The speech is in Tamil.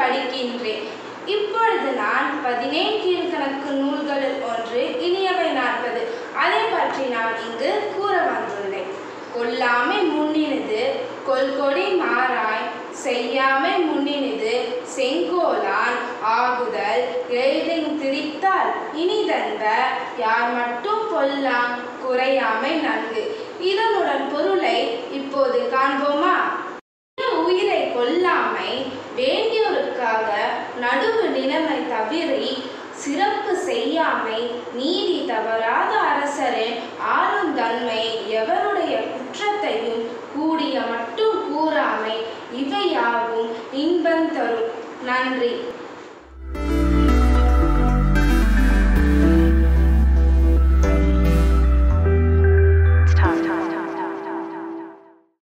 படிக்கின்றேன் இப்பொழுது நான் பதினேழு கீழ்கணக்கு நூல்களில் ஒன்று இனியவை நாற்பது அதை பற்றி நான் இங்கு கூற வந்துள்ளேன் கொல்லாமை முன்னினது கொள்கொடி மாறாய் செய்யாமை முன்னினது செங்கோலான் ஆகுதல் எளிதின் திரித்தால் இனிதன்ப யார் மட்டும் கொல்லாம் குறையாமை நன்கு இதனுடன் பொருளை இப்போது காண்போமா உயிரை கொல்லாமை வேண்டியோருக்காக நடுவு நிலைமை தவிரி சிறப்பு செய்யாமை நீதி தவறாத அரசரின் ஆளுந்தன்மை எவருடைய குற்றத்தையும் கூடிய மட்டும் கூறாமை இவையாவும் இன்பம் தரும் நன்றி